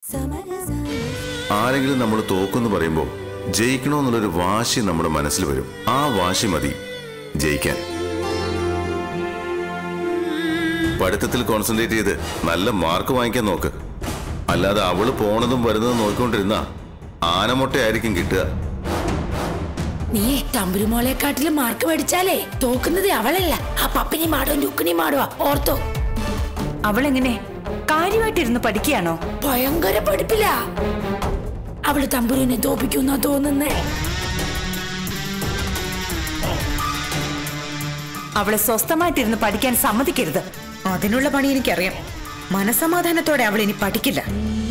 ആരെങ്കിലും നമ്മൾ തോക്കുന്ന് പറയുമ്പോൾ ജയിക്കണമെന്നുള്ളൊരു വാശി നമ്മുടെ മനസ്സിൽ വരും ആ വാശി മതി ജയിക്കാൻ പഠിത്തത്തിൽ കോൺസെൻട്രേറ്റ് ചെയ്ത് നല്ല മാർക്ക് വാങ്ങിക്കാൻ നോക്ക് അല്ലാതെ അവള് പോണതും വരുന്നതും നോക്കിക്കൊണ്ടിരുന്ന ആനമുട്ടയായിരിക്കും കിട്ടുക നീ തമ്പുരുമോളെക്കാട്ടിലും മാർക്ക് മേടിച്ചാലേ തോക്കുന്നത് അവളല്ല ആ പപ്പിനി മാടോ ലുക്കിനി മാടുവാ ഓർത്തോ അവളെങ്ങനെ കാര്യമായിട്ടിരുന്ന് പഠിക്കുകയാണോ ഭയങ്കര പഠിപ്പില്ല അവള് തമ്പുരുവിനെ തോപ്പിക്കുന്ന തോന്നുന്നേ അവളെ സ്വസ്ഥമായിട്ടിരുന്ന് പഠിക്കാൻ സമ്മതിക്കരുത് അതിനുള്ള പണി എനിക്കറിയാം മനസമാധാനത്തോടെ അവൾ ഇനി പഠിക്കില്ല